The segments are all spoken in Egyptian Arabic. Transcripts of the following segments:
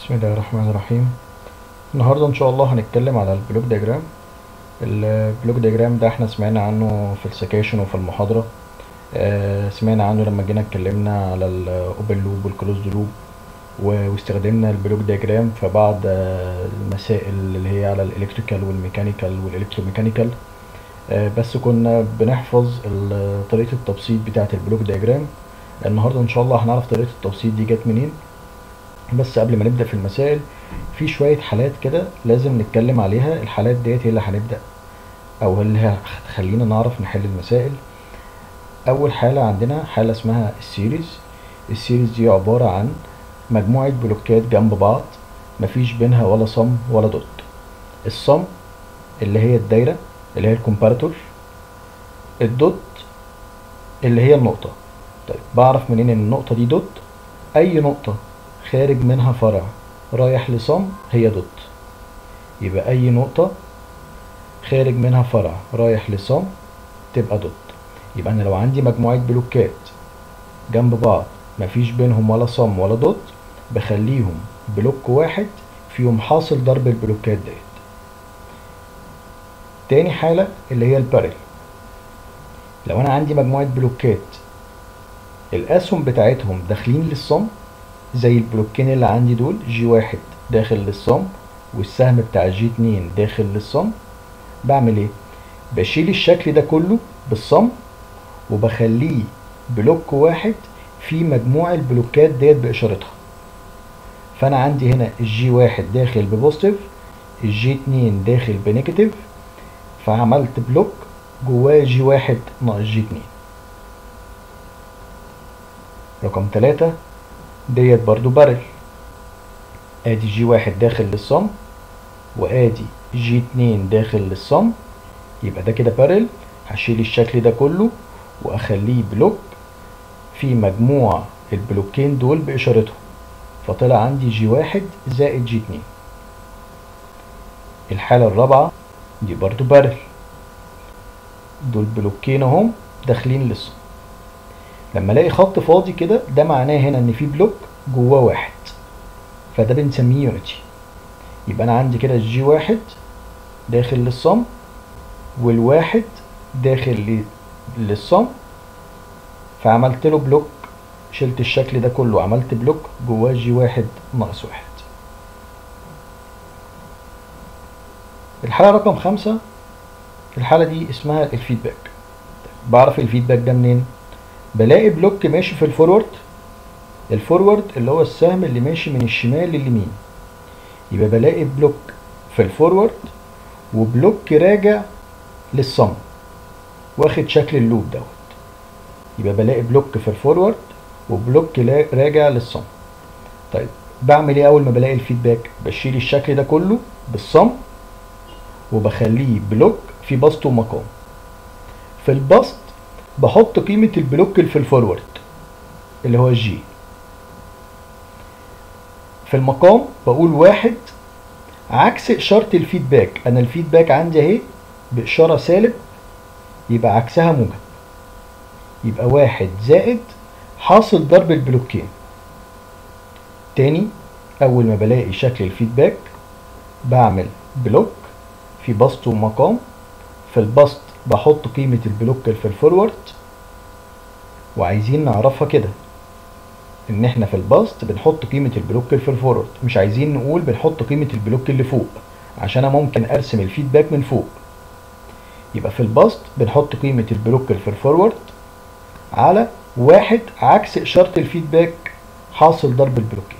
بسم الله الرحمن الرحيم النهارده ان شاء الله هنتكلم على البلوك دياجرام البلوك دياجرام ده احنا سمعنا عنه في السكاشن وفي المحاضرة آه، سمعنا عنه لما جينا اتكلمنا على الاوبن لوب والكلوزد لوب واستخدمنا البلوك دياجرام في بعض آه، المسائل اللي هي على الالكتريكال والميكانيكال والالكتروميكانيكال آه، بس كنا بنحفظ ال- طريقة التبسيط بتاعة البلوك دياجرام النهارده ان شاء الله هنعرف طريقة التبسيط دي جت منين بس قبل ما نبدأ في المسائل في شوية حالات كده لازم نتكلم عليها الحالات ديت هي اللي هنبدأ أو اللي هتخلينا نعرف نحل المسائل أول حالة عندنا حالة اسمها السيريز السيريز دي عبارة عن مجموعة بلوكات جنب بعض مفيش بينها ولا صم ولا دوت الصم اللي هي الدايرة اللي هي الكومباراتور الدوت اللي هي النقطة طيب بعرف منين ان النقطة دي دوت أي نقطة خارج منها فرع رايح لصم هي دوت يبقى أي نقطة خارج منها فرع رايح لصم تبقى دوت يبقى أنا لو عندي مجموعة بلوكات جنب بعض مفيش بينهم ولا صم ولا دوت بخليهم بلوك واحد فيهم حاصل ضرب البلوكات ديت تاني حالة اللي هي البارل لو أنا عندي مجموعة بلوكات الأسهم بتاعتهم داخلين للصم زي البلوكين اللي عندي دول جي واحد داخل للصم والسهم بتاع جي اتنين داخل للصم بعمل ايه بشيل الشكل ده كله بالصم وبخليه بلوك واحد في مجموع البلوكات ديت باشارتها فانا عندي هنا الجي واحد داخل ببوزيتيف الجي اتنين داخل بنيجاتيف فعملت بلوك جواه جي واحد ناقص جي اتنين رقم تلاتة ديت برضو بارل ادي جي واحد داخل للصم وادي جي اتنين داخل للصم يبقى ده كده بارل هشيل الشكل ده كله واخليه بلوك في مجموع البلوكين دول باشارتهم فطلع عندي جي واحد زائد جي اتنين الحالة الرابعة دي برضو بارل دول بلوكين اهم داخلين للصم لما الاقي خط فاضي كده ده معناه هنا ان في بلوك جواه واحد فده بنسميه يونيتي يبقى انا عندي كده الجي واحد داخل للصم والواحد داخل ل- للصم فعملت له بلوك شلت الشكل ده كله عملت بلوك جواه جي واحد ناقص واحد الحالة رقم خمسة الحالة دي اسمها الفيدباك بعرف الفيدباك ده منين بلاقي بلوك ماشي في الفورورد الفورورد اللي هو السهم اللي ماشي من الشمال لليمين يبقى بلاقي بلوك في الفورورد وبلوك راجع للصم واخد شكل اللوب دوت يبقى بلاقي بلوك في الفورورد وبلوك لا- راجع للصم طيب بعمل ايه اول ما بلاقي الفيدباك بشيل الشكل ده كله بالصم وبخليه بلوك في بسط ومقام في البسط بحط قيمة البلوك اللي في الفورورد اللي هو الجي في المقام بقول واحد عكس إشارة الفيدباك أنا الفيدباك عندي أهي بإشارة سالب يبقى عكسها موجب يبقى واحد زائد حاصل ضرب البلوكين تاني أول ما بلاقي شكل الفيدباك بعمل بلوك في بسط ومقام في البسط بحط قيمة البلوك اللي في الفورورد وعايزين نعرفها كده ان احنا في البسط بنحط قيمة البلوك اللي في الفورورد مش عايزين نقول بنحط قيمة البلوك اللي فوق عشان انا ممكن ارسم الفيدباك من فوق يبقى في البسط بنحط قيمة البلوك اللي في الفورورد على واحد عكس اشارة الفيدباك حاصل ضرب البلوكين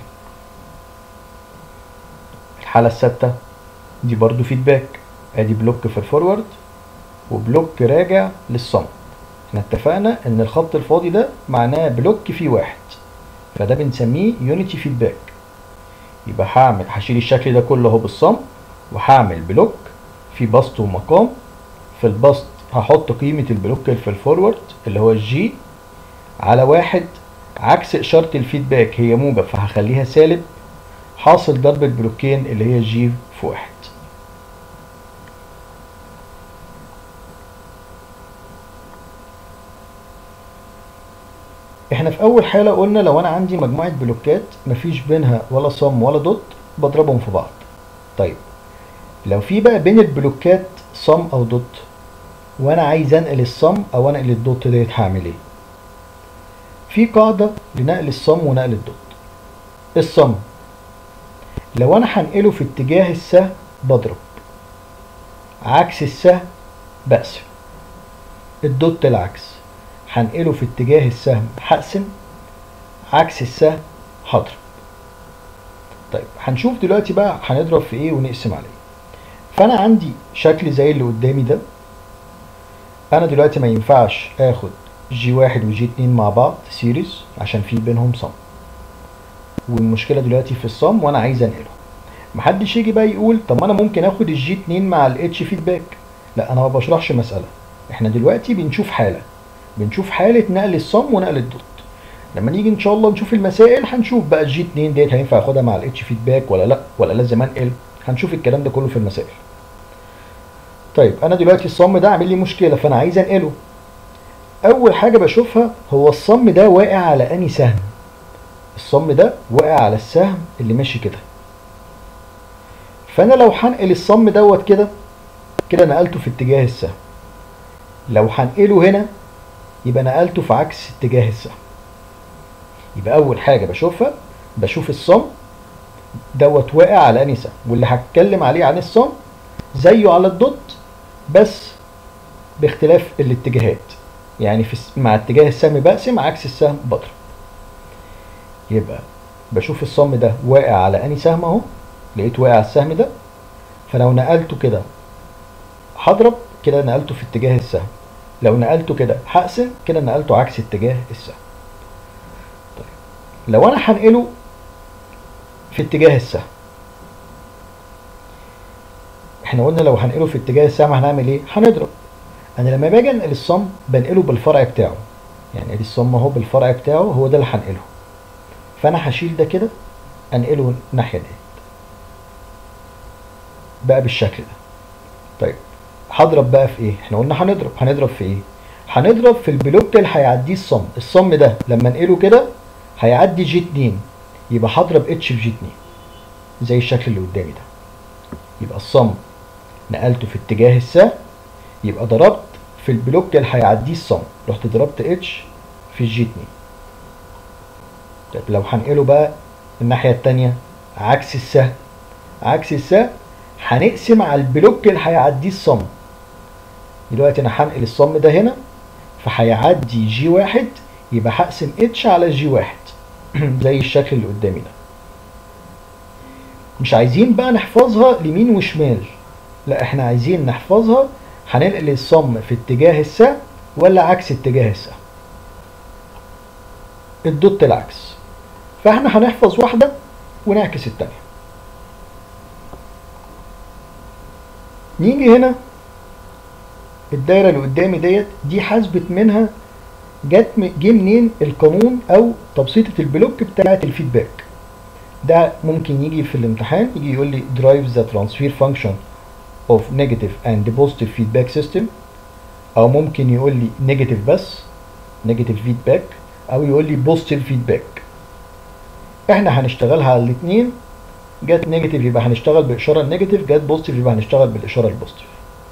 الحالة السادسة دي برضو فيدباك ادي بلوك في الفورورد وبلوك راجع للصم احنا اتفقنا ان الخط الفاضي ده معناه بلوك فيه واحد فده بنسميه يونيتي فيدباك يبقى هعمل هشيل الشكل ده كله اهو بالصم وهعمل بلوك في بسط ومقام في البسط هحط قيمة البلوك اللي في الفورورد اللي هو الجي على واحد عكس إشارة الفيدباك هي موجب فهخليها سالب حاصل ضرب البلوكين اللي هي جي في واحد احنا في اول حالة قلنا لو انا عندي مجموعة بلوكات مفيش بينها ولا صم ولا دوت بضربهم في بعض طيب لو في بقى بين البلوكات صم او دوت وانا عايز انقل الصم او انقل الدوت ديت هعمل ايه في قاعدة لنقل الصم ونقل الدوت الصم لو انا هنقله في اتجاه السهم بضرب عكس السهم بقسم الدوت العكس هنقله في اتجاه السهم هقسم عكس السهم هضرب طيب هنشوف دلوقتي بقى هنضرب في ايه ونقسم عليه فانا عندي شكل زي اللي قدامي ده انا دلوقتي ما ينفعش اخد جي واحد وجي اتنين مع بعض سيريز عشان في بينهم صم والمشكله دلوقتي في الصم وانا عايز انقله محدش يجي بقى يقول طب ما انا ممكن اخد الجي اتنين مع الاتش فيدباك لا انا ما بشرحش مساله احنا دلوقتي بنشوف حاله بنشوف حاله نقل الصم ونقل الدوت لما نيجي ان شاء الله نشوف المسائل هنشوف بقى الجي 2 ديت هينفع اخدها مع الاتش فيدباك ولا لا ولا لازم انقل هنشوف الكلام ده كله في المسائل طيب انا دلوقتي الصم ده عامل لي مشكله فانا عايز انقله اول حاجه بشوفها هو الصم ده واقع على اني سهم الصم ده واقع على السهم اللي ماشي كده فانا لو هنقل الصم دوت كده كده نقلته في اتجاه السهم لو هنقله هنا يبقى نقلته في عكس اتجاه السهم يبقى اول حاجه بشوفها بشوف الصم دوت واقع على انهي سهم واللي هتكلم عليه عن الصم زيه على الدوت بس باختلاف الاتجاهات يعني في مع اتجاه السهم بقسم عكس السهم بضرب يبقى بشوف الصم ده واقع على انهي سهم اهو لقيت واقع على السهم ده فلو نقلته كده هضرب كده نقلته في اتجاه السهم لو نقلته كده هقسم كده نقلته عكس اتجاه السهم طيب لو انا هنقله في اتجاه السهم احنا قلنا لو هنقله في اتجاه السهم هنعمل ايه هنضرب انا لما باجي انقل الصم بنقله بالفرع بتاعه يعني ادي الصم اهو بالفرع بتاعه هو ده اللي هنقله فانا هشيل ده كده انقله الناحيه ديت بقى بالشكل ده طيب هضرب بقى في ايه احنا قلنا هنضرب هنضرب في ايه هنضرب في البلوك اللي هيعديه الصم الصم ده لما انقله كده هيعدي جي 2 يبقى هضرب اتش في جي 2 زي الشكل اللي قدامي ده يبقى الصم نقلته في اتجاه السهم يبقى ضربت في البلوك اللي هيعديه الصم رحت ضربت اتش في الجي 2 طيب لو هنقله بقى الناحيه الثانيه عكس السهم عكس السهم هنقسم على البلوك اللي هيعديه الصم دلوقتي انا هنقل الصم ده هنا فهيعدي جي واحد يبقى هقسم اتش على جي واحد زي الشكل اللي قدامي ده مش عايزين بقى نحفظها لمين وشمال لا احنا عايزين نحفظها هننقل الصم في اتجاه السهم ولا عكس اتجاه السهم الدوت العكس فاحنا هنحفظ واحده ونعكس التانيه نيجي هنا الدايره اللي قدامي ديت دي حسبت منها جت جه منين القانون او تبسيطه البلوك بتاعه الفيدباك ده ممكن يجي في الامتحان يجي يقول لي drives the transfer function of negative and positive feedback system او ممكن يقول لي negative بس negative feedback او يقول لي positive feedback احنا هنشتغلها على الاثنين جت نيجاتيف يبقى هنشتغل بالاشاره النيجاتيف جت بوزيتيف يبقى هنشتغل بالاشاره البوزيتيف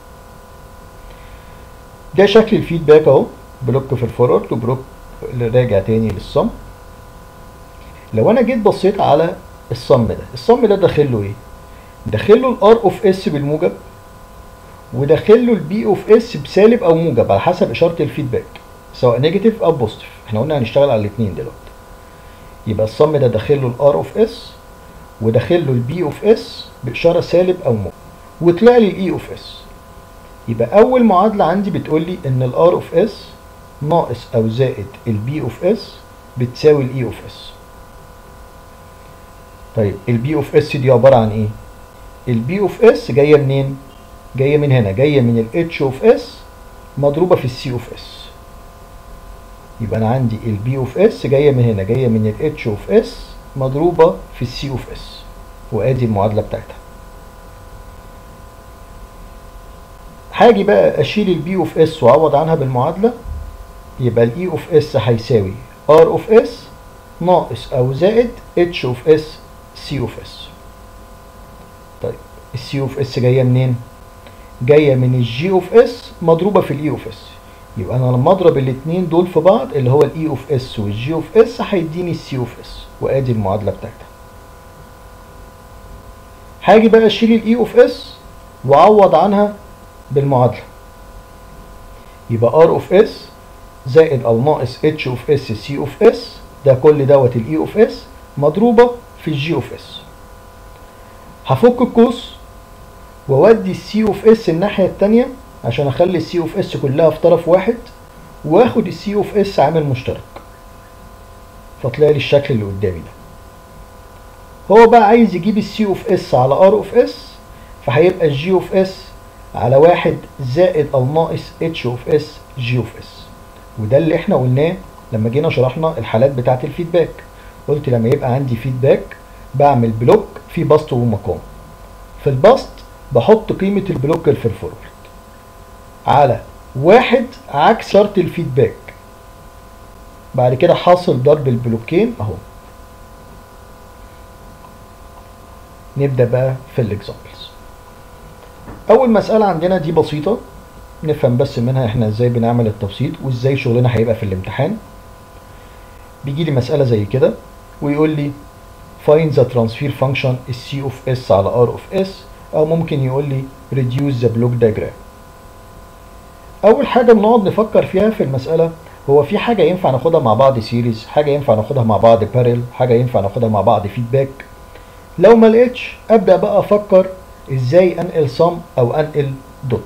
ده شكل الفيدباك اهو بلوك في الفورورد وبلوك راجع تاني للصم لو انا جيت بصيت على الصم ده الصم ده داخل له ايه داخل له الار اوف اس بالموجب وداخل له البي اوف اس بسالب او موجب على حسب اشاره الفيدباك سواء نيجاتيف او بوزيتيف احنا قلنا هنشتغل على الاثنين دلوقتي يبقى الصم ده داخل له الار اوف اس وداخل له البي اوف اس باشاره سالب او موجب وطلع لي الاي اوف اس يبقى اول معادله عندي بتقول لي ان الار اوف اس ناقص او زائد البي اوف اس بتساوي الاي اوف اس طيب البي اوف اس دي عباره عن ايه البي اوف اس جايه منين جايه من هنا جايه من الاتش اوف اس مضروبه في السي اوف اس يبقى انا عندي البي اوف اس جايه من هنا جايه من الاتش اوف اس مضروبه في السي اوف اس وادي المعادله بتاعتها هاجي بقى اشيل البي اوف اس واعوض عنها بالمعادله يبقى الاي اوف اس هيساوي ار اوف اس ناقص او زائد اتش اوف اس سي اوف اس طيب السي اوف اس جايه منين جايه من الجي اوف اس مضروبه في الاي اوف اس يبقى انا لما اضرب الاثنين دول في بعض اللي هو الاي اوف اس والجي اوف اس هيديني السي اوف اس وادي المعادله بتاعتها هاجي بقى اشيل الاي اوف اس واعوض عنها بالمعادله يبقى ار اوف اس زائد او ناقص اتش اوف اس سي اوف اس ده كل دوت الاي اوف اس مضروبه في الجي اوف اس هفك القوس واودي السي اوف اس الناحيه الثانيه عشان اخلي السي اوف اس كلها في طرف واحد واخد السي اوف اس عامل مشترك فطلع لي الشكل اللي قدامي ده هو بقى عايز يجيب السي اوف اس على ار اوف اس فهيبقى الجي اوف اس على واحد زائد او ناقص اتش اوف اس جي اوف اس وده اللي احنا قلناه لما جينا شرحنا الحالات بتاعه الفيدباك قلت لما يبقى عندي فيدباك بعمل بلوك فيه بسط ومقام في البسط بحط قيمة البلوك في الفورورد على واحد عكس شرط الفيدباك بعد كده حاصل ضرب البلوكين اهو نبدأ بقى في الاكزامبلز اول مسألة عندنا دي بسيطة نفهم بس منها احنا ازاي بنعمل التبسيط وازاي شغلنا هيبقى في الامتحان بيجي لي مسألة زي كده ويقول لي find the transfer function C of S على R of S او ممكن يقول لي reduce the block diagram اول حاجة بنقعد نفكر فيها في المسألة هو في حاجة ينفع ناخدها مع بعض سيريز حاجة ينفع ناخدها مع بعض بارل حاجة ينفع ناخدها مع بعض فيدباك لو ما لقيتش ابدا بقى افكر ازاي انقل صم او انقل دوت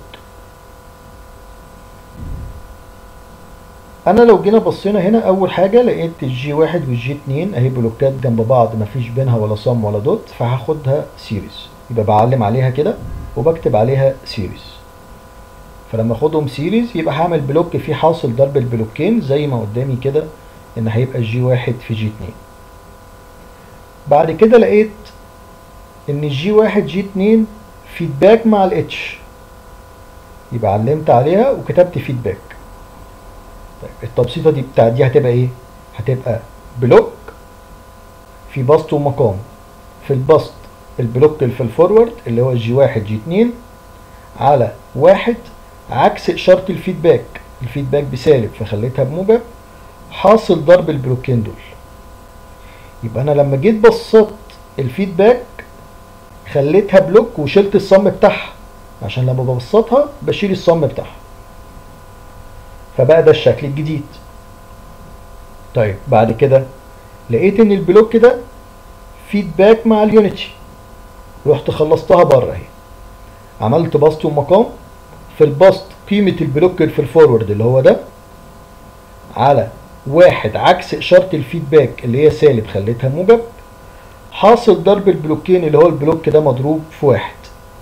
انا لو جينا بصينا هنا اول حاجه لقيت الجي واحد والجي اتنين اهي بلوكات جنب بعض مفيش بينها ولا صم ولا دوت فهاخدها سيريز يبقى بعلم عليها كده وبكتب عليها سيريز فلما اخدهم سيريز يبقى هعمل بلوك فيه حاصل ضرب البلوكين زي ما قدامي كده ان هيبقى جي واحد في جي اتنين بعد كده لقيت ان الجي واحد جي اتنين فيدباك مع الاتش يبقى علمت عليها وكتبت فيدباك طيب التبسيطه دي بتاع دي هتبقى ايه هتبقى بلوك في بسط ومقام في البسط البلوك اللي في الفورورد اللي هو جي واحد جي اتنين على واحد عكس اشاره الفيدباك الفيدباك بسالب فخليتها بموجب حاصل ضرب البلوكين دول يبقى انا لما جيت بصيت الفيدباك خليتها بلوك وشلت الصم بتاعها عشان لما ببسطها بشيل الصم بتاعها فبقى ده الشكل الجديد طيب بعد كده لقيت ان البلوك ده فيدباك مع اليونيتي رحت خلصتها بره اهي عملت بسط ومقام في البسط قيمة البلوك اللي في الفورورد اللي هو ده على واحد عكس إشارة الفيدباك اللي هي سالب خليتها موجب حاصل ضرب البلوكين اللي هو البلوك ده مضروب في واحد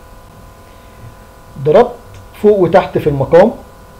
ضربت فوق وتحت في المقام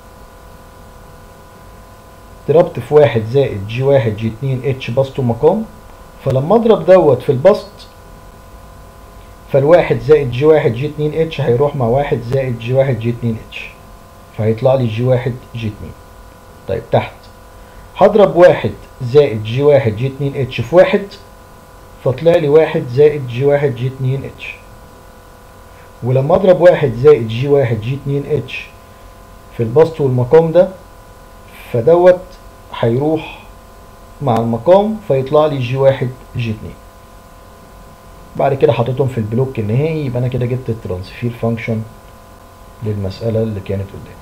ضربت في واحد زائد جي واحد جي اتنين اتش بسط ومقام فلما اضرب دوت في البسط فالواحد زائد جي واحد جي اتنين اتش هيروح مع واحد زائد جي واحد جي اتنين اتش فهيطلع لي جي واحد جي اتنين طيب تحت هضرب واحد زائد جي واحد جي اتنين اتش في واحد فطلع لي واحد زائد جي واحد جي اتنين اتش ولما اضرب واحد زائد جي واحد جي اتنين اتش في البسط والمقام ده فدوت هيروح مع المقام فيطلع لي جي واحد جي اتنين بعد كده حطيتهم في البلوك النهائي يبقى انا كده جبت الترانسفير فانكشن للمسألة اللي كانت قدامي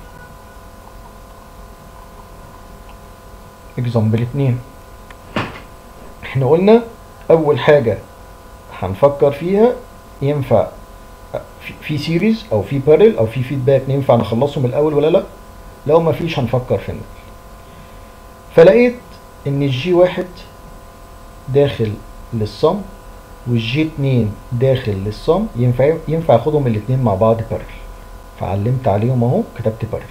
اكزامبل اتنين احنا قلنا اول حاجة هنفكر فيها ينفع في سيريز او في بارل او في فيدباك ينفع نخلصهم الاول ولا لا لو ما فيش هنفكر في النقل فلقيت ان الجي واحد داخل للصم والجي اتنين داخل للصم ينفع ينفع اخدهم الاتنين مع بعض بارل فعلمت عليهم اهو كتبت بارل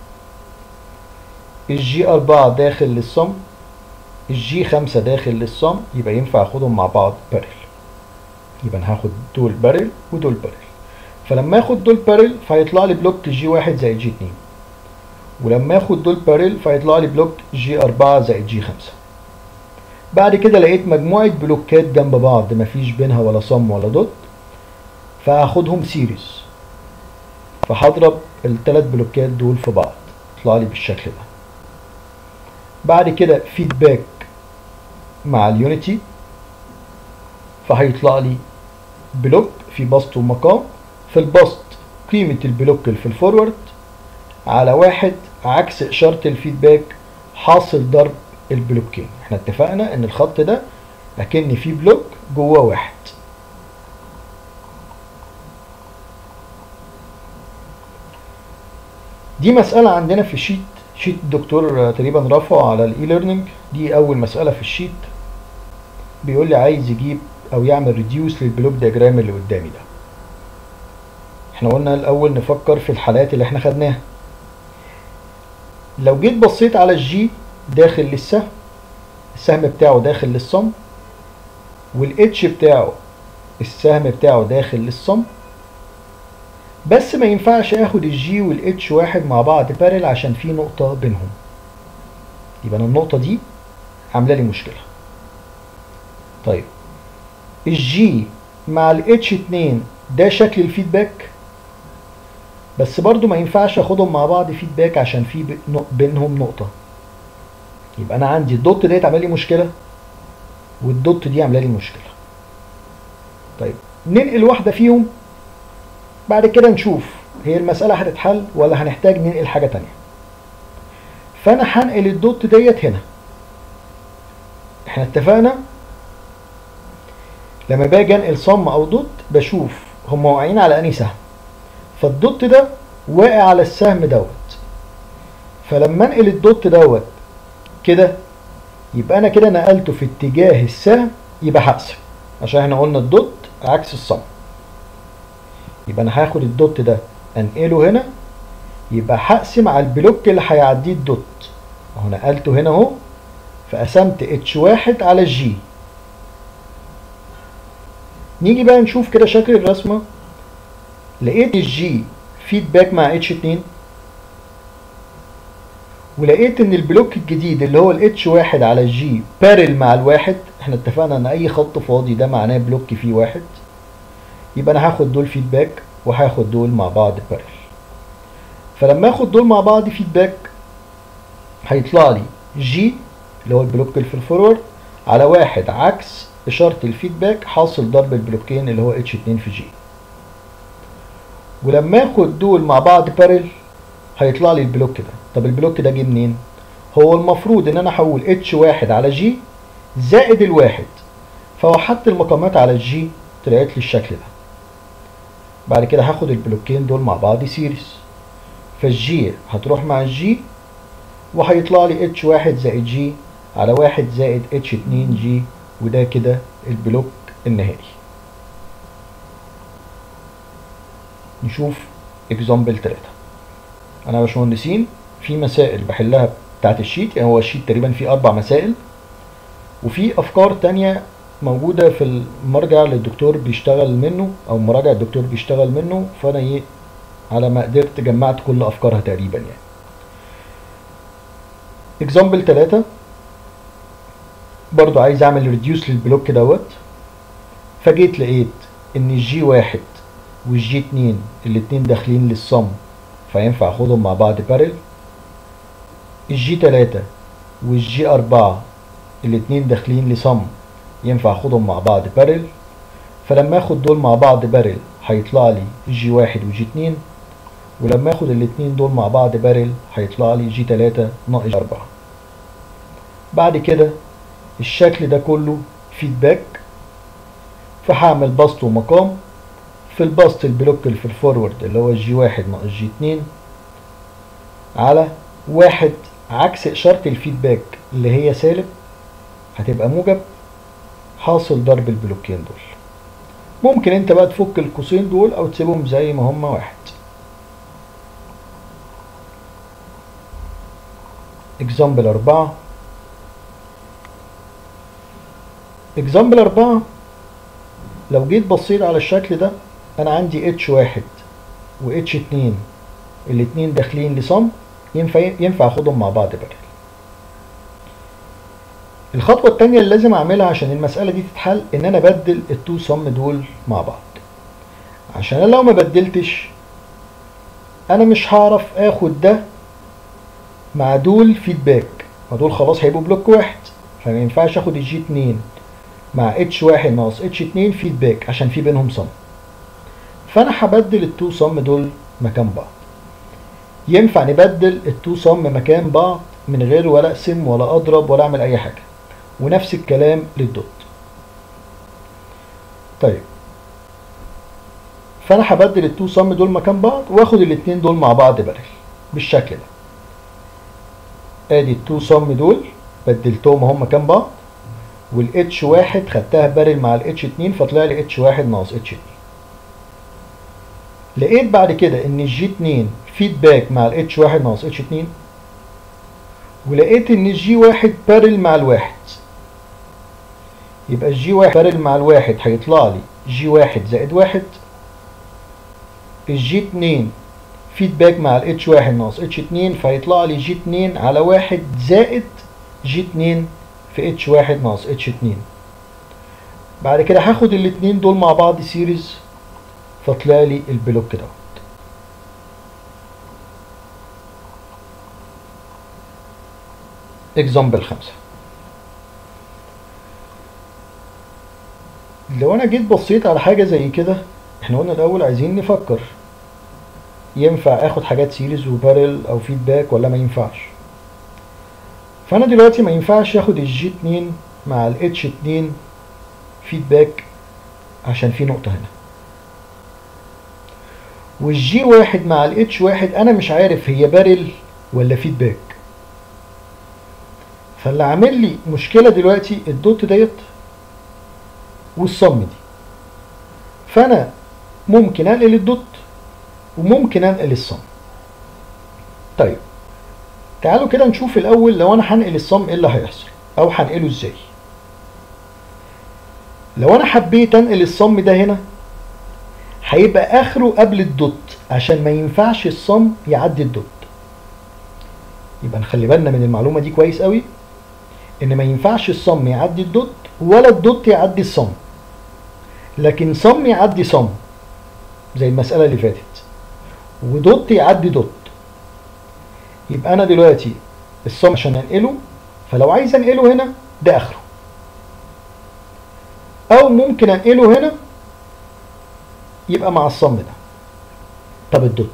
الجي أربعة داخل للصم الجي خمسة داخل للصم يبقى ينفع اخدهم مع بعض بارل يبقى انا هاخد دول بارل ودول بارل فلما اخد دول بارل فهيطلع لي بلوك جي واحد زائد جي اتنين ولما اخد دول بارل فيطلع لي بلوك جي أربعة زائد جي خمسة بعد كده لقيت مجموعة بلوكات جنب بعض مفيش بينها ولا صم ولا دوت فهاخدهم سيريز فهضرب الثلاث بلوكات دول في بعض يطلع لي بالشكل ده بعد كده فيدباك مع اليونيتي فهيطلع لي بلوك في بسط ومقام في البسط قيمة البلوك اللي في الفورورد على واحد عكس إشارة الفيدباك حاصل ضرب البلوكين احنا اتفقنا ان الخط ده اكن فيه بلوك جواه واحد دي مسألة عندنا في الشيت شيت الدكتور تقريبا رفعه على الاي ليرنينج دي اول مسألة في الشيت بيقول لي عايز يجيب او يعمل ريديوس للبلوك دياجرام اللي قدامي ده احنا قلنا الاول نفكر في الحالات اللي احنا خدناها لو جيت بصيت على الجي داخل للسهم السهم بتاعه داخل للصم والاتش بتاعه السهم بتاعه داخل للصم بس ما ينفعش اخد الجي والاتش واحد مع بعض بارل عشان في نقطة بينهم يبقى أنا النقطة دي عاملة لي مشكلة طيب الجي مع الاتش اتنين ده شكل الفيدباك بس برضو ما ينفعش اخدهم مع بعض فيدباك عشان في بينهم نقطة يبقى انا عندي الدوت ديت عامله لي مشكلة والدوت دي عامله لي مشكلة طيب ننقل واحدة فيهم بعد كده نشوف هي المسألة هتتحل ولا هنحتاج ننقل حاجة تانية فانا هنقل الدوت ديت هنا احنا اتفقنا لما باجي انقل صم او دوت بشوف هم واقعين على انهي سهم فالدوت ده واقع على السهم دوت فلما انقل الدوت دوت كده يبقى انا كده نقلته في اتجاه السهم يبقى هقسم عشان احنا قلنا الدوت عكس الصم يبقى انا هاخد الدوت ده انقله هنا يبقى هقسم على البلوك اللي هيعديه الدوت اهو نقلته هنا اهو فقسمت اتش واحد على الجي نيجي بقى نشوف كده شكل الرسمه لقيت الجي فيدباك مع اتش 2 ولقيت ان البلوك الجديد اللي هو الاتش واحد على الجي بارل مع الواحد احنا اتفقنا ان اي خط فاضي ده معناه بلوك فيه واحد يبقى انا هاخد دول فيدباك وهاخد دول مع بعض بارل فلما اخد دول مع بعض فيدباك هيطلع لي جي اللي هو البلوك اللي في الفورورد على واحد عكس اشارة الفيدباك حاصل ضرب البلوكين اللي هو اتش 2 في جي ولما اخد دول مع بعض بارل هيطلع لي البلوك ده طب البلوك ده جه منين هو المفروض ان انا احول اتش واحد على جي زائد الواحد فوحدت المقامات على الجي طلعت لي الشكل ده بعد كده هاخد البلوكين دول مع بعض سيريز فالجي هتروح مع الجي وهيطلع لي اتش واحد زائد جي على واحد زائد اتش اتنين جي وده كده البلوك النهائي نشوف اكزامبل 3 انا يا باشمهندسين في مسائل بحلها بتاعت الشيت يعني هو الشيت تقريبا فيه اربع مسائل وفي افكار تانية موجودة في المرجع اللي الدكتور بيشتغل منه او مراجع الدكتور بيشتغل منه فانا ايه على ما قدرت جمعت كل افكارها تقريبا يعني اكزامبل 3 برضو عايز اعمل ريديوس للبلوك دوت فجيت لقيت ان الجي واحد والجي اتنين الاتنين داخلين للصم فينفع اخدهم مع بعض بارل الجي تلاتة والجي أربعة الاتنين داخلين لصم ينفع اخدهم مع بعض بارل فلما اخد دول مع بعض بارل هيطلع لي جي واحد وجي اتنين ولما اخد الاتنين دول مع بعض بارل هيطلع لي جي تلاتة ناقص أربعة بعد كده الشكل ده كله فيدباك فهعمل بسط ومقام في البسط البلوك اللي في الفورورد اللي هو جي واحد ناقص جي اتنين على واحد عكس إشارة الفيدباك اللي هي سالب هتبقى موجب حاصل ضرب البلوكين دول ممكن انت بقى تفك القوسين دول او تسيبهم زي ما هما واحد اكزامبل أربعة اكزامبل أربعة لو جيت بصيت على الشكل ده انا عندي اتش واحد و اتش اتنين الاتنين داخلين لصم ينفع ينفع اخدهم مع بعض بارل الخطوة التانية اللي لازم اعملها عشان المسألة دي تتحل ان انا ابدل التو سم دول مع بعض عشان انا لو ما بدلتش انا مش هعرف اخد ده مع دول فيدباك ما دول خلاص هيبقوا بلوك واحد فما ينفعش اخد الجي 2 مع اتش واحد ناقص اتش 2 فيدباك عشان في بينهم صم فانا هبدل التو صم دول مكان بعض ينفع نبدل التو صم مكان بعض من غير ولا اقسم ولا اضرب ولا اعمل اي حاجه ونفس الكلام للدوت طيب فانا هبدل التو صم دول مكان بعض واخد الاتنين دول مع بعض بدل بالشكل ده ادي التو صم دول بدلتهم اهم مكان بعض والاتش واحد خدتها بارل مع الاتش اتنين فطلع لي اتش واحد ناقص اتش اتنين لقيت بعد كده ان الجي اتنين فيدباك مع الاتش واحد ناقص اتش اتنين ولقيت ان الجي واحد بارل مع الواحد يبقى الجي واحد بارل مع الواحد هيطلع لي جي واحد زائد واحد الجي اتنين فيدباك مع الاتش واحد ناقص اتش اتنين فهيطلع لي جي اتنين على واحد زائد جي اتنين في اتش واحد ناقص اتش اتنين بعد كده هاخد الاتنين دول مع بعض سيريز فطلع لي البلوك دوت اكزامبل خمسة لو انا جيت بصيت على حاجة زي كده احنا قلنا الاول عايزين نفكر ينفع اخد حاجات سيريز وبارل او فيدباك ولا ما ينفعش فانا دلوقتي ما ينفعش اخد الجي 2 مع الاتش 2 فيدباك عشان في نقطة هنا والجي واحد مع الاتش واحد انا مش عارف هي بارل ولا فيدباك فاللي عامل لي مشكلة دلوقتي الدوت ديت والصم دي فانا ممكن انقل الدوت وممكن انقل الصم طيب تعالوا كده نشوف الاول لو انا هنقل الصم ايه اللي هيحصل او هنقله ازاي لو انا حبيت انقل الصم ده هنا هيبقى اخره قبل الدوت عشان ما ينفعش الصم يعدي الدوت يبقى نخلي بالنا من المعلومه دي كويس قوي ان ما ينفعش الصم يعدي الدوت ولا الدوت يعدي الصم لكن صم يعدي صم زي المساله اللي فاتت ودوت يعدي دوت يبقى انا دلوقتي الصم عشان انقله فلو عايز انقله هنا ده اخره او ممكن انقله هنا يبقى مع الصم ده طب الدوت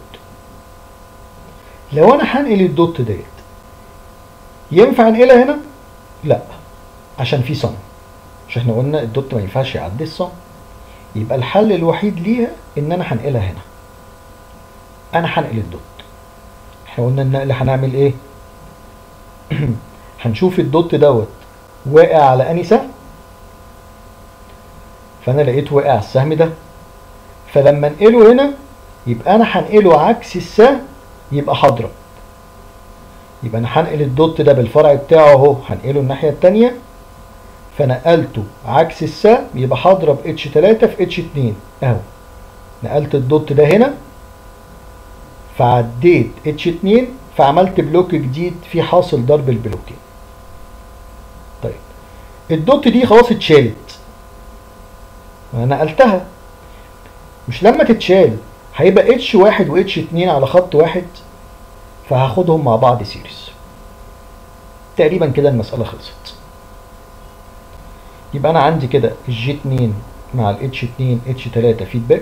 لو انا هنقل الدوت ديت ينفع انقلها هنا لا عشان في صم مش احنا قلنا الدوت ما ينفعش يعدي الصم يبقى الحل الوحيد ليها ان انا هنقلها هنا انا هنقل الدوت احنا قلنا النقل هنعمل ايه هنشوف الدوت دوت واقع على اني سهم فانا لقيته واقع على السهم ده فلما انقله هنا يبقى انا هنقله عكس السهم يبقى هضرب يبقى انا هنقل الدوت ده بالفرع بتاعه اهو هنقله الناحيه الثانيه فنقلته عكس السهم يبقى هضرب اتش 3 في اتش 2 اهو نقلت الدوت ده هنا فعديت اتش 2 فعملت بلوك جديد فيه حاصل ضرب البلوكين طيب الدوت دي خلاص اتشالت انا نقلتها مش لما تتشال هيبقى اتش واحد واتش اتنين على خط واحد فهاخدهم مع بعض سيريز تقريبا كده المسألة خلصت يبقى انا عندي كده الجي 2 مع الاتش 2 اتش 3 فيدباك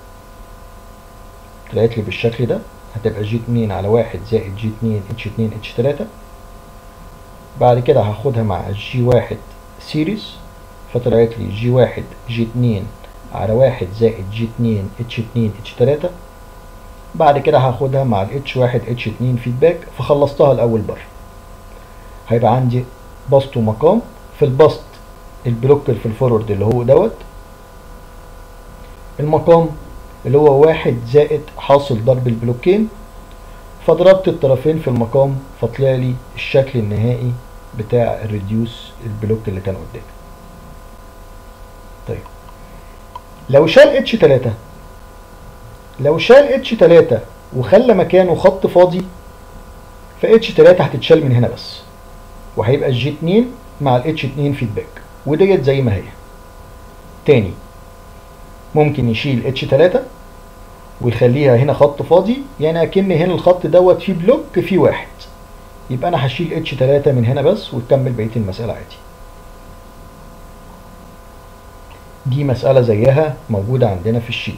طلعت لي بالشكل ده هتبقى جي 2 على 1 زائد جي 2 اتش 2 اتش 3 بعد كده هاخدها مع الجي 1 سيريز فطلعت لي جي 1 جي 2 على 1 زائد جي 2 اتش 2 اتش 3 بعد كده هاخدها مع الاتش 1 اتش 2 فيدباك فخلصتها الاول بره هيبقى عندي بسط ومقام في البسط البلوك اللي في الفورورد اللي هو دوت المقام اللي هو واحد زائد حاصل ضرب البلوكين فضربت الطرفين في المقام فطلع لي الشكل النهائي بتاع الريديوس البلوك اللي كان قدامي طيب لو شال اتش 3 لو شال اتش 3 وخلى مكانه خط فاضي ف اتش 3 هتتشال من هنا بس وهيبقى الجي 2 مع الاتش 2 فيدباك وديت زي ما هي تاني ممكن يشيل اتش 3 ويخليها هنا خط فاضي يعني اكن هنا الخط دوت فيه بلوك فيه واحد يبقى انا هشيل اتش 3 من هنا بس وتكمل بقيه المساله عادي دي مساله زيها موجوده عندنا في الشيت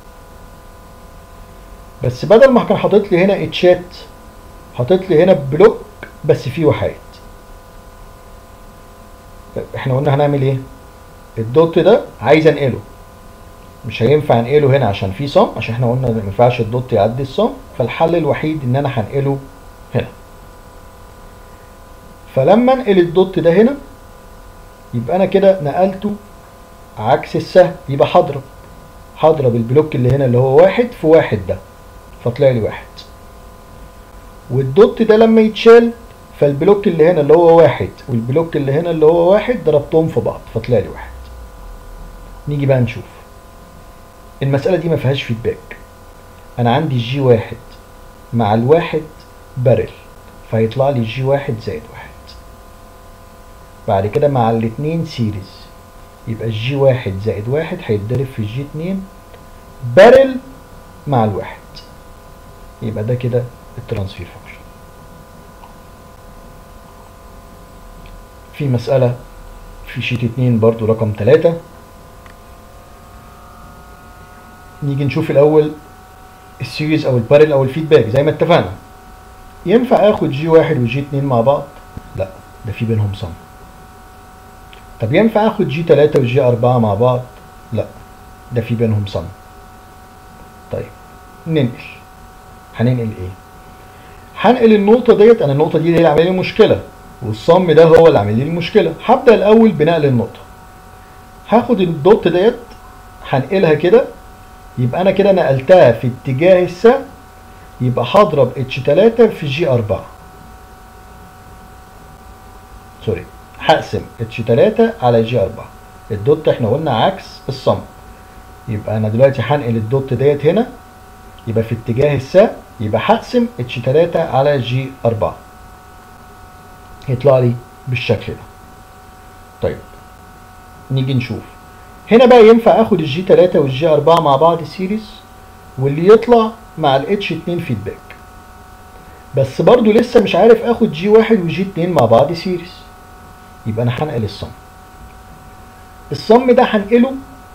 بس بدل ما كان حاطط لي هنا اتشات حاطط لي هنا بلوك بس فيه وحايد احنا قلنا هنعمل ايه الدوت ده عايز انقله مش هينفع انقله هنا عشان في صم عشان احنا قلنا ما ينفعش الدوت يعدي الصم فالحل الوحيد ان انا هنقله هنا فلما انقل الدوت ده هنا يبقى انا كده نقلته عكس السهم يبقى هضرب هضرب البلوك اللي هنا اللي هو واحد في واحد ده فطلع لي واحد والدوت ده لما يتشال فالبلوك اللي هنا اللي هو واحد والبلوك اللي هنا اللي هو واحد ضربتهم في بعض فطلع لي واحد نيجي بقى نشوف المسألة دي ما فيهاش فيدباك أنا عندي الجي واحد مع الواحد بارل فهيطلع لي جي واحد زائد واحد بعد كده مع الاتنين سيريز يبقى الجي واحد زائد واحد هيتضرب في الجي اتنين بارل مع الواحد يبقى ده كده الترانسفير فانكشن في مسألة في شيت اتنين برضو رقم تلاتة نيجي نشوف الأول السيريز أو البارل أو الفيدباك زي ما اتفقنا ينفع آخد جي واحد وجي اتنين مع بعض؟ لا ده في بينهم صم طب ينفع آخد جي تلاتة وجي أربعة مع بعض؟ لا ده في بينهم صم طيب ننقل هننقل ايه؟ هنقل النقطة ديت أنا النقطة دي هي اللي عاملة لي مشكلة والصم ده هو اللي عامل لي المشكلة هبدأ الأول بنقل النقطة هاخد الدوت ديت هنقلها كده يبقى أنا كده نقلتها في اتجاه السهم يبقى هضرب اتش 3 في جي 4 سوري هقسم اتش 3 على جي 4 الدوت احنا قلنا عكس الصم يبقى انا دلوقتي هنقل الدوت ديت هنا يبقى في اتجاه السهم يبقى هقسم اتش 3 على جي 4 يطلع لي بالشكل ده طيب نيجي نشوف هنا بقى ينفع اخد الجي 3 والجي 4 مع بعض سيريز واللي يطلع مع الاتش 2 فيدباك بس برضو لسه مش عارف اخد جي 1 وجي 2 مع بعض سيريز يبقى انا هنقل الصم الصم ده هنقله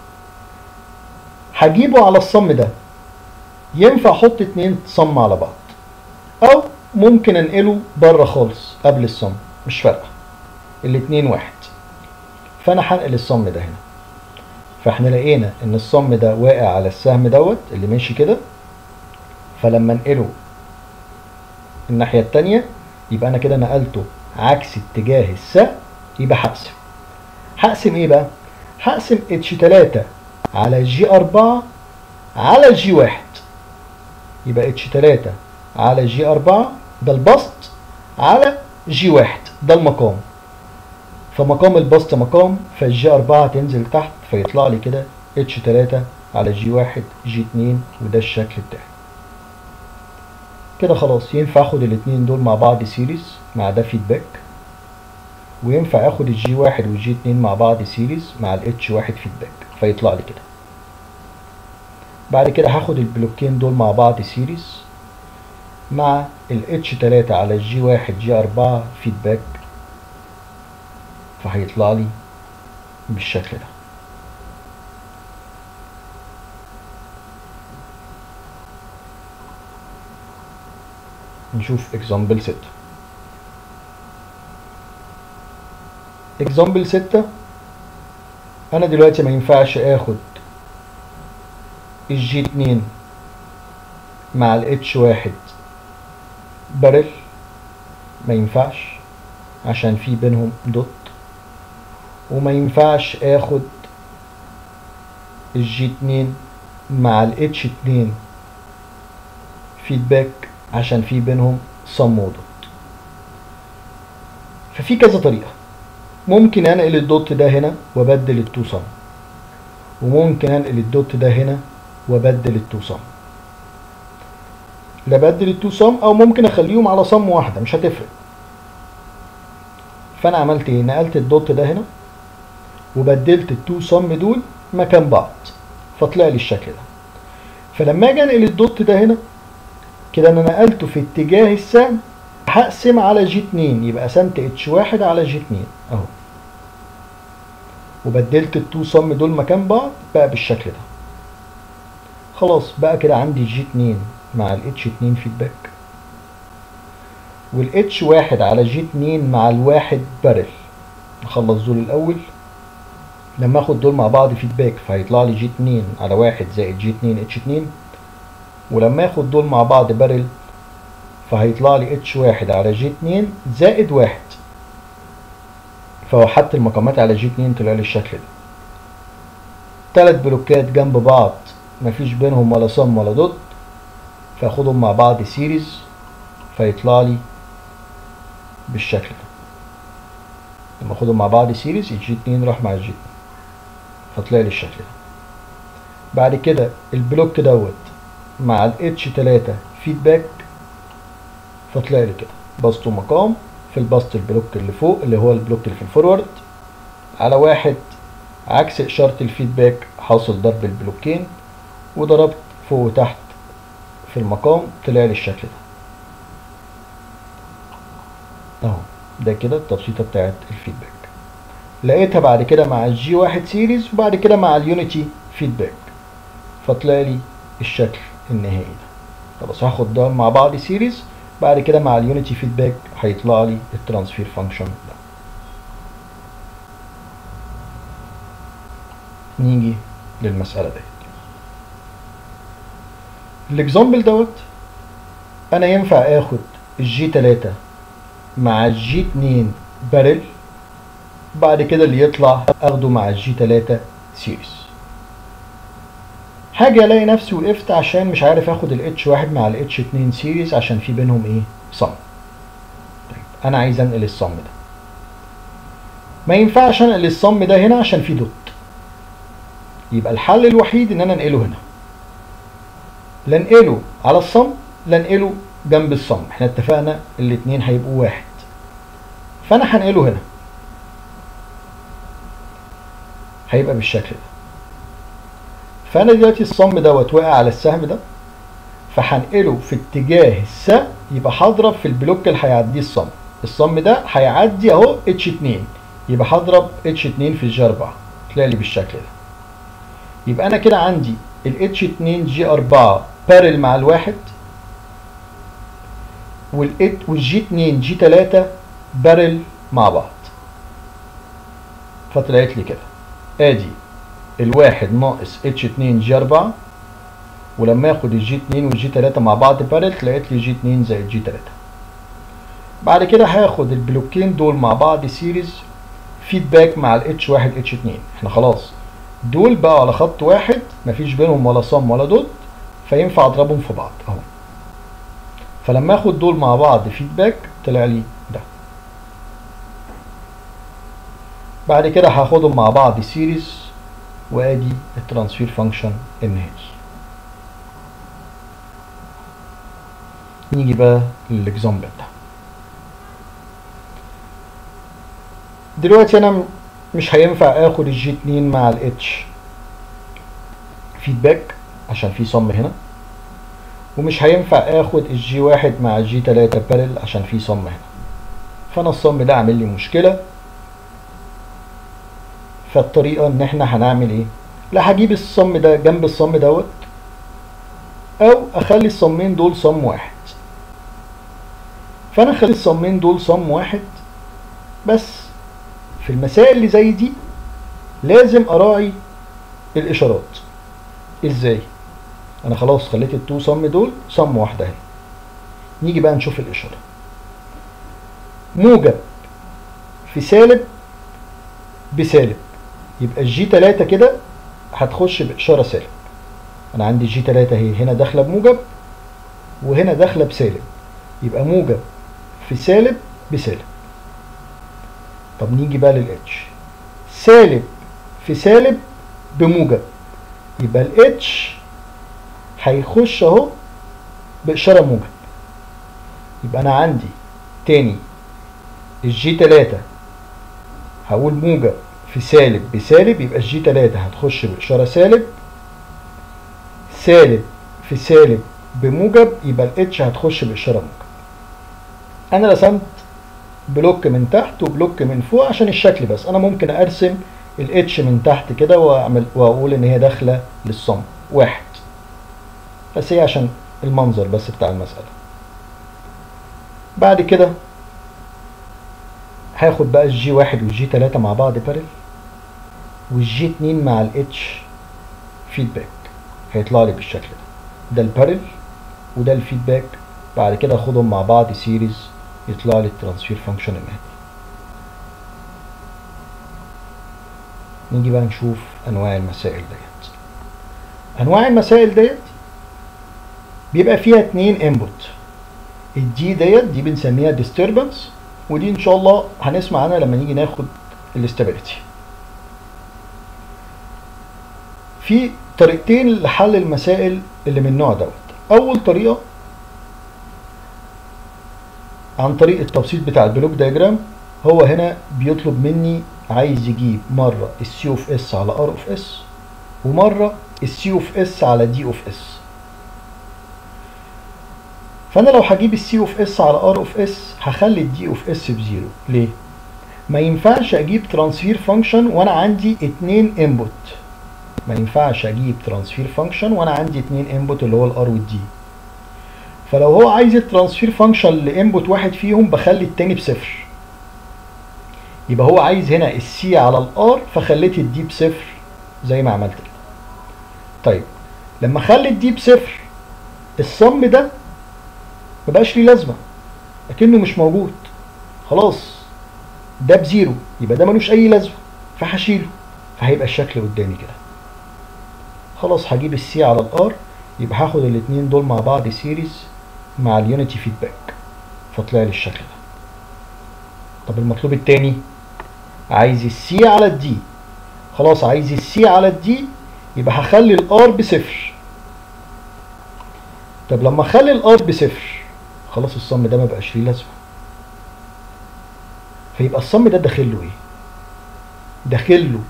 هجيبه على الصم ده ينفع احط اتنين صم على بعض او ممكن انقله بره خالص قبل الصم مش فارقه الاتنين واحد فانا هنقل الصم ده هنا فاحنا لقينا ان الصم ده واقع على السهم دوت اللي ماشي كده فلما انقله الناحيه التانيه يبقى انا كده نقلته عكس اتجاه السهم يبقى هقسم هقسم ايه بقى هقسم اتش 3 على جي 4 على جي 1 يبقى اتش 3 على جي 4 ده البسط على جي 1 ده المقام فمقام البسط مقام فالجي 4 تنزل تحت فيطلع لي كده اتش 3 على جي 1 جي 2 وده الشكل بتاعي كده خلاص ينفع اخد الاتنين دول مع بعض سيريز مع ده فيدباك وينفع اخد الجي 1 والجي 2 مع بعض سيريز مع الاتش 1 فيدباك فيطلع لي كده بعد كده هاخد البلوكين دول مع بعض سيريز مع الاتش 3 على الجي 1 جي 4 فيدباك فهيطلع لي بالشكل ده نشوف اكزامبل 6 اكزامبل 6 انا دلوقتي ما ينفعش اخد الجي 2 مع الاتش 1 بارل ما ينفعش عشان في بينهم دوت وما ينفعش اخد الجي 2 مع الاتش 2 فيدباك عشان في بينهم صم ودوت ففي كذا طريقة ممكن انقل الدوت ده هنا وابدل التو صم وممكن انقل الدوت ده هنا وابدل التو صم لا بدل التو صم او ممكن اخليهم على صم واحده مش هتفرق فانا عملت ايه نقلت الدوت ده هنا وبدلت التو سم دول مكان بعض فطلع لي الشكل ده فلما اجي انقل الدوت ده هنا كده انا نقلته في اتجاه السهم هقسم على جي 2 يبقى قسمت اتش واحد على جي 2 اهو وبدلت التو سم دول مكان بعض بقى بالشكل ده خلاص بقى كده عندي جي 2 مع الاتش 2 فيدباك والاتش واحد على جي 2 مع الواحد بارل نخلص دول الاول لما اخد دول مع بعض فيدباك فهيطلع لي جي 2 على واحد زائد جي 2 اتش 2 ولما اخد دول مع بعض بارل فهيطلع لي اتش واحد على جي 2 زائد واحد فهو حط المقامات على جي 2 طلع لي الشكل ده تلات بلوكات جنب بعض مفيش بينهم ولا صم ولا دوت فاخدهم مع بعض سيريز فيطلع لي بالشكل ده لما اخدهم مع بعض سيريز الجي 2 راح مع الجي 2 فطلع لي الشكل ده بعد كده البلوك دوت مع الاتش 3 فيدباك فطلع لي كده بسطه مقام في البسط البلوك اللي فوق اللي هو البلوك اللي في الفورورد على واحد عكس إشارة الفيدباك حاصل ضرب البلوكين وضربت فوق وتحت في المقام طلع لي الشكل ده اهو ده كده التبسيطة بتاعت الفيدباك لقيتها بعد كده مع الجي واحد سيريز وبعد كده مع اليونيتي فيدباك فطلع لي الشكل النهائي ده خلاص هاخد ده مع بعض سيريز بعد كده مع اليونيتي فيدباك هيطلع لي الترانسفير فانكشن ده نيجي للمسألة ديت الاكزامبل دوت انا ينفع اخد الجي 3 مع الجي 2 بارل بعد كده اللي يطلع اخده مع الجي 3 سيريز حاجة الاقي نفسي وقفت عشان مش عارف اخد الاتش واحد مع الاتش 2 سيريز عشان في بينهم ايه صم طيب انا عايز انقل الصم ده ما ينفعش انقل الصم ده هنا عشان في دوت يبقى الحل الوحيد ان انا انقله هنا لا انقله على الصم لا انقله جنب الصم احنا اتفقنا الاتنين هيبقوا واحد فانا هنقله هنا هيبقى بالشكل ده فانا دلوقتي الصم دوت واقع على السهم ده فهنقله في اتجاه السهم يبقى هضرب في البلوك اللي هيعديه الصم الصم ده هيعدي اهو اتش 2 يبقى هضرب اتش 2 في الجي 4 تلاقي لي بالشكل ده يبقى انا كده عندي ال H2 جي 4 بارل مع الواحد وال والجي 2 جي 3 بارل مع بعض فطلعت لي كده ادي الواحد ناقص H2 جي 4 ولما اخد الجي 2 والجي 3 مع بعض بارل طلعت لي جي 2 زائد جي 3 بعد كده هاخد البلوكين دول مع بعض سيريز فيدباك مع ال H1 H2 احنا خلاص دول بقى على خط واحد مفيش بينهم ولا صم ولا دوت فينفع اضربهم في بعض اهو فلما اخد دول مع بعض فيدباك طلع لي ده بعد كده هاخدهم مع بعض سيريز وادي الترانسفير فانكشن النهائي نيجي بقى للاكزامبل ده دلوقتي انا مش هينفع اخد الجي 2 مع الاتش فيدباك عشان في صم هنا ومش هينفع اخد الجي 1 مع الجي 3 بارل عشان في صم هنا فانا الصم ده عامل لي مشكله فالطريقه ان احنا هنعمل ايه لا هجيب الصم ده جنب الصم دوت او اخلي الصمين دول صم واحد فانا اخلي الصمين دول صم واحد بس في المسائل اللي زي دي لازم اراعي الاشارات ازاي انا خلاص خليت التو صم دول صم واحده اهي نيجي بقى نشوف الاشاره موجب في سالب بسالب يبقى الجي 3 كده هتخش باشاره سالب انا عندي جي 3 اهي هنا داخله بموجب وهنا داخله بسالب يبقى موجب في سالب بسالب طب نيجي بقى للاتش سالب في سالب بموجب يبقى الاتش هيخش اهو باشاره موجب يبقى انا عندي تاني الجي 3 هقول موجب في سالب بسالب يبقى الجي 3 هتخش بإشارة سالب سالب في سالب بموجب يبقى الاتش هتخش بإشارة موجب أنا رسمت بلوك من تحت وبلوك من فوق عشان الشكل بس أنا ممكن أرسم الاتش من تحت كده وأعمل وأقول إن هي داخلة للصم واحد بس هي عشان المنظر بس بتاع المسألة بعد كده هاخد بقى الجي واحد والجي تلاتة مع بعض بارل والجي اتنين مع الاتش فيدباك هيطلع لي بالشكل ده ده البارل وده الفيدباك بعد كده اخدهم مع بعض سيريز يطلع لي الترانسفير فانكشن النهائي نيجي بقى نشوف انواع المسائل ديت انواع المسائل ديت بيبقى فيها اتنين انبوت الدي ديت دي بنسميها ديستربنس ودي ان شاء الله هنسمع عنها لما نيجي ناخد الاستابيليتي في طريقتين لحل المسائل اللي من النوع دوت اول طريقه عن طريق التبسيط بتاع البلوك دايجرام هو هنا بيطلب مني عايز يجيب مره السي اوف اس على ار اوف اس ومره السي اوف اس على دي اوف اس فانا لو هجيب السي اوف اس على ار اوف اس هخلي الدي اوف اس بزيرو ليه ما ينفعش اجيب ترانسفير فانكشن وانا عندي اتنين انبوت ما ينفعش اجيب ترانسفير فانكشن وانا عندي اتنين انبوت اللي هو الار والدي فلو هو عايز الترانسفير فانكشن لانبوت واحد فيهم بخلي التاني بصفر يبقى هو عايز هنا السي على الار فخليت الدي بصفر زي ما عملت كده طيب لما اخلي الدي بصفر الصم ده مبقاش ليه لازمه لكنه مش موجود خلاص ده بزيرو يبقى ده ملوش اي لازمه فهشيله فهيبقى الشكل قدامي كده خلاص هجيب السي على الار يبقى هاخد الاتنين دول مع بعض سيريز مع اليونيتي فيدباك فطلع لي الشكل ده طب المطلوب التاني عايز السي على الدي خلاص عايز السي على الدي يبقى هخلي الار بصفر طب لما اخلي الار بصفر خلاص الصم ده ما بقاش ليه لازمه فيبقى الصم ده داخل له ايه داخل له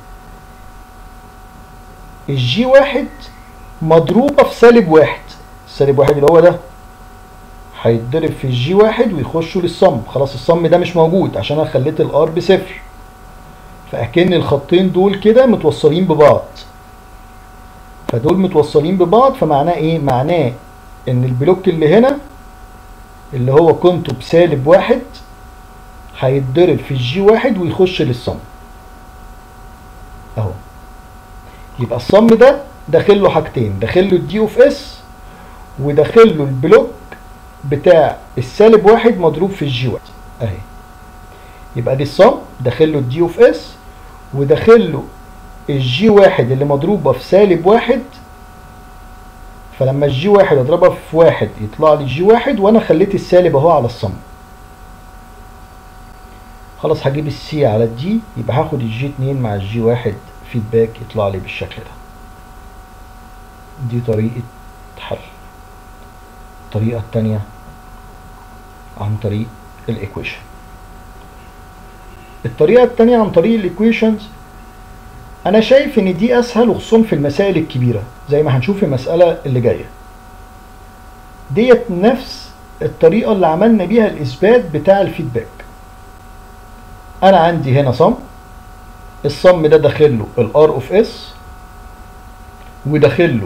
الجي واحد مضروبة في سالب واحد السالب واحد اللي هو ده هيتضرب في الجي واحد ويخشوا للصم خلاص الصم ده مش موجود عشان انا خليت الار بصفر فاكن الخطين دول كده متوصلين ببعض فدول متوصلين ببعض فمعناه ايه معناه ان البلوك اللي هنا اللي هو قيمته بسالب واحد هيتضرب في الجي واحد ويخش للصم اهو يبقى الصم ده داخل له حاجتين داخل له الدي اوف اس وداخل له البلوك بتاع السالب واحد مضروب في الجي واحد اهي يبقى دي الصم داخل له الدي اوف اس وداخل له الجي واحد اللي مضروبه في سالب واحد فلما الجي واحد اضربها في واحد يطلع لي جي واحد وانا خليت السالب اهو على الصم خلاص هجيب السي على الدي يبقى هاخد الجي اتنين مع الجي واحد فيدباك يطلع لي بالشكل ده دي طريقة حل الطريقة التانية عن طريق الايكويشن الطريقة التانية عن طريق الايكويشنز انا شايف ان دي اسهل وخصوصا في المسائل الكبيرة زي ما هنشوف في المسألة اللي جاية ديت نفس الطريقة اللي عملنا بيها الاثبات بتاع الفيدباك انا عندي هنا صم الصم ده داخل له الار اوف اس وداخل له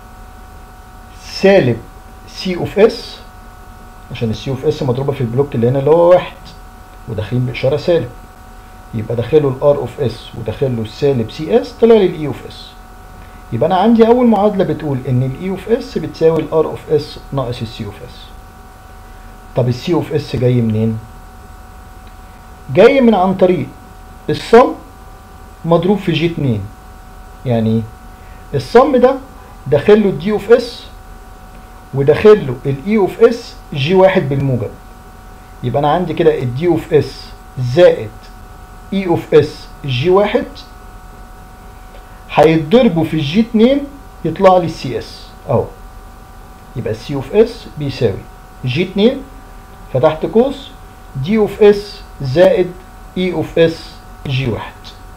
سالب سي اوف اس عشان السي اوف اس مضروبه في البلوك اللي هنا اللي هو واحد وداخلين باشاره سالب يبقى داخله الار اوف اس وداخله السالب سي اس طلع لي الاي اوف اس يبقى انا عندي اول معادله بتقول ان الاي اوف اس بتساوي الار اوف اس ناقص السي اوف اس طب السي اوف اس جاي منين جاي من عن طريق الصم مضروب في جي 2 يعني الصم ده داخل له الدي اوف اس وداخل له الاي اوف اس جي واحد بالموجب يبقى انا عندي كده الدي اوف اس زائد اي اوف اس جي واحد هيتضربوا في الجي 2 يطلع لي السي اس اهو يبقى السي اوف اس بيساوي جي 2 فتحت قوس دي اوف اس زائد اي اوف اس جي واحد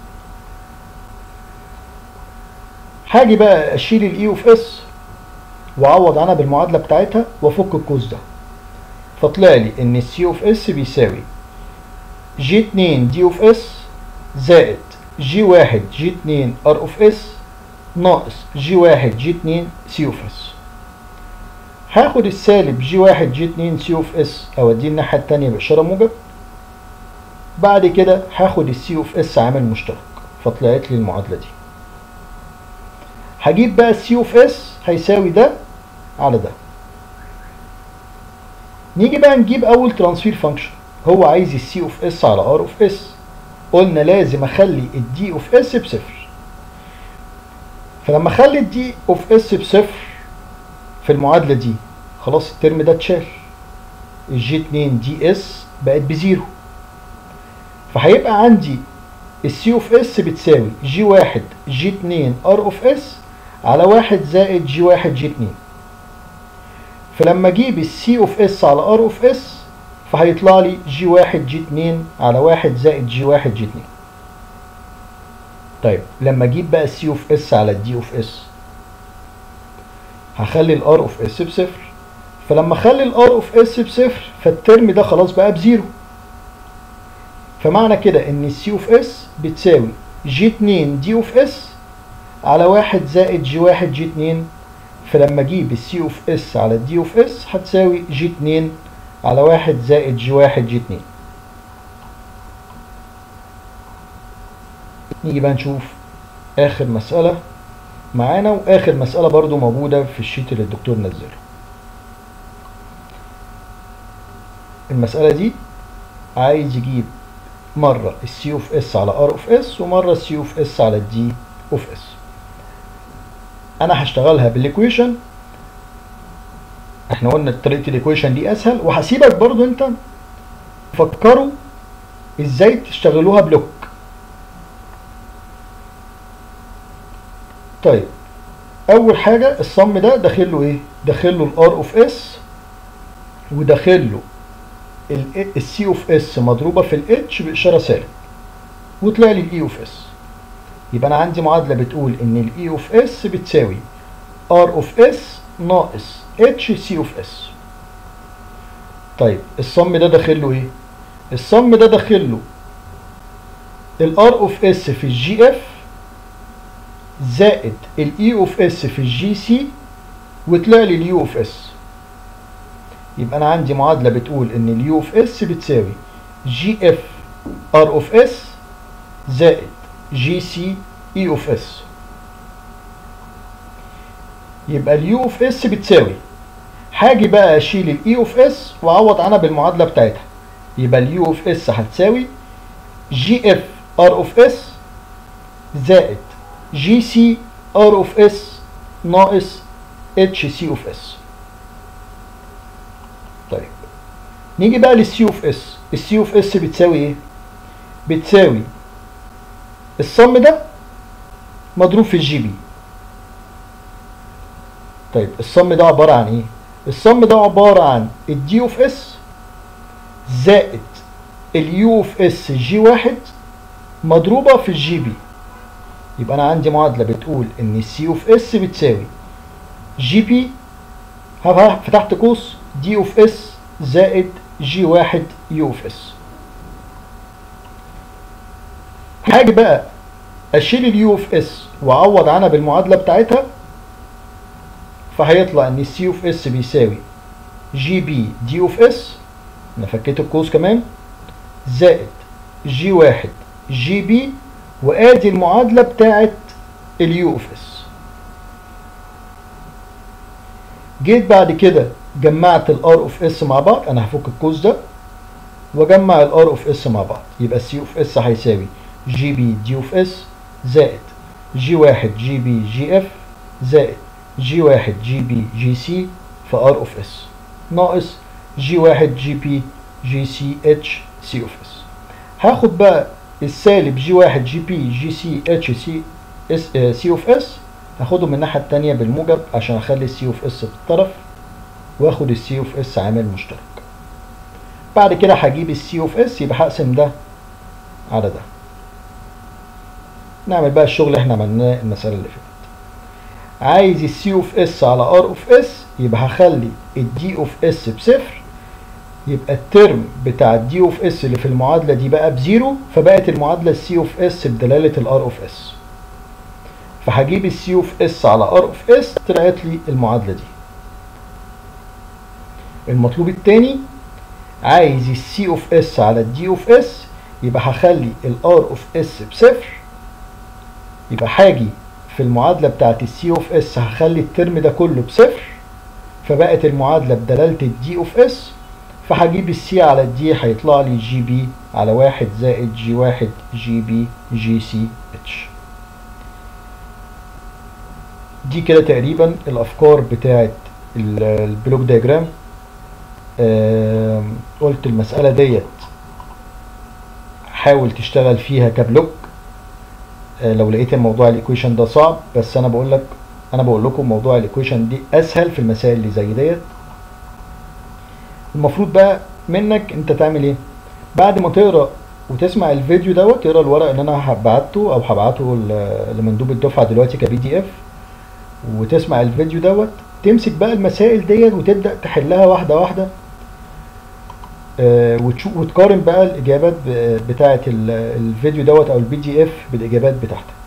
هاجي بقى اشيل الاي اوف اس واعوض عنها بالمعادله بتاعتها وافك القوس ده فطلع لي ان السي اوف اس بيساوي جي 2 دي اوف اس زائد جي واحد جي 2 ار اوف اس ناقص جي واحد جي 2 سي اوف اس هاخد السالب جي واحد جي 2 سي اوف اس اوديه الناحيه التانيه باشاره موجب بعد كده هاخد السي اوف اس عامل مشترك فطلعت لي المعادله دي هجيب بقى السي اوف اس هيساوي ده على ده نيجي بقى نجيب اول ترانسفير فانكشن هو عايز السي اوف اس على ار اوف اس قلنا لازم اخلي الدي اوف اس بصفر فلما اخلي الدي اوف اس بصفر في المعادله دي خلاص الترم ده اتشال الجي 2 دي اس بقت بزيرو فهيبقى عندي السي اوف اس بتساوي جي واحد جي 2 ار اوف اس على واحد زائد جي واحد جي 2 فلما اجيب السي اوف اس على ار اوف اس فهيطلع لي جي واحد جي 2 على واحد زائد جي واحد جي 2 طيب لما اجيب بقى السي اوف اس على الدي اوف اس هخلي الار اوف اس بصفر فلما اخلي الار اوف اس بصفر فالترم ده خلاص بقى بزيرو فمعنى كده ان السي اوف اس بتساوي جي 2 دي اوف اس على واحد زائد جي واحد جي 2 فلما اجيب السي اوف اس على الدي اوف اس هتساوي جي 2 على واحد زائد جي واحد جي 2 نيجي بقى نشوف اخر مسألة معانا واخر مسألة برضو موجودة في الشيت اللي الدكتور نزله المسألة دي عايز يجيب مرة السي اوف اس على ار اوف اس ومرة السي اوف اس على الدي اوف اس انا هشتغلها بالايكويشن احنا قلنا طريقة الايكويشن دي اسهل وهسيبك برضو انت فكروا ازاي تشتغلوها بلوك طيب اول حاجة الصم ده داخل له ايه داخل له الار اوف اس وداخل له السي اوف اس مضروبة في الاتش باشارة سالب وطلع لي الاي اوف اس يبقى انا عندي معادلة بتقول ان الاي اوف اس بتساوي ار اوف اس ناقص اتش سي اوف اس طيب الصم ده داخل له ايه الصم ده داخل له الار اوف اس في الجي اف زائد الاي اوف اس في الجي سي وطلع لي اليو اوف اس يبقى انا عندي معادله بتقول ان اليو اوف اس بتساوي جي اف ار اوف اس زائد جي سي اي اوف اس يبقى اليو اوف اس بتساوي هاجي بقى اشيل الاي اوف اس واعوض عنها بالمعادله بتاعتها يبقى اليو اوف اس هتساوي جي اف ار اوف اس زائد جي سي ار اوف اس ناقص اتش سي اوف اس طيب نيجي بقى للسي اوف اس السي اوف اس بتساوي ايه بتساوي الصم ده مضروب في الجي بي طيب الصم ده عباره عن ايه الصم ده عباره عن الدي اوف اس زائد اليو اوف اس جي واحد مضروبه في الجي بي يبقى انا عندي معادله بتقول ان السي اوف اس بتساوي جي بي فتحت قوس دي اوف اس زائد جي واحد يو اوف اس هاجي بقى اشيل اليو اوف اس واعوض عنها بالمعادله بتاعتها فهيطلع ان السي اوف اس بيساوي جي بي دي اوف اس انا فكيت القوس كمان زائد جي واحد جي بي وادي المعادله بتاعت اليو اوف اس جيت بعد كده جمعت الار اوف اس مع بعض انا هفك القوس ده واجمع الار اوف اس مع بعض يبقى السي اوف اس هيساوي جي بي دي اوف اس زائد جي واحد جي بي جي اف زائد جي واحد جي بي جي سي في ار اوف اس ناقص جي واحد جي بي جي سي اتش سي اوف اس هاخد بقى السالب جي واحد جي بي جي سي اتش سي اس سي اوف اس هاخده من الناحيه التانيه بالموجب عشان اخلي السي اوف اس بالطرف واخد السي اوف اس عامل مشترك بعد كده هجيب السي اوف اس يبقى هقسم ده على ده نعمل بقى الشغل اللي احنا عملناه المساله اللي فاتت عايز السي اوف اس على ار اوف اس يبقى هخلي الدي اوف اس بصفر يبقى الترم بتاع الدي اوف اس اللي في المعادله دي بقى بزيرو فبقت المعادله السي اوف اس بدلاله الار اوف اس فهجيب السي اوف اس على ار اوف اس طلعت لي المعادله دي المطلوب الثاني عايز السي اوف اس على الدي اوف اس يبقى هخلي الار اوف اس بصفر يبقى هاجي في المعادله بتاعت السي اوف اس هخلي الترم ده كله بصفر فبقت المعادله بدلاله الدي اوف اس فهجيب السي على الدي هيطلع لي جي بي على واحد زائد جي واحد جي بي جي سي اتش دي كده تقريبا الافكار بتاعت البلوك دياجرام قلت المسألة ديت حاول تشتغل فيها كبلوك آه لو لقيت الموضوع الايكويشن ده صعب بس انا بقول لك انا بقول لكم موضوع الايكويشن دي اسهل في المسائل اللي زي ديت المفروض بقى منك انت تعمل ايه بعد ما تقرا وتسمع الفيديو دوت تقرا الورق اللي انا هبعته او هبعته لمندوب الدفعه دلوقتي كبي دي اف وتسمع الفيديو دوت تمسك بقى المسائل ديت وتبدا تحلها واحده واحده آه وتشوف وتقارن بقى الاجابات بتاعه الفيديو دوت او البي دي اف بالاجابات بتاعتك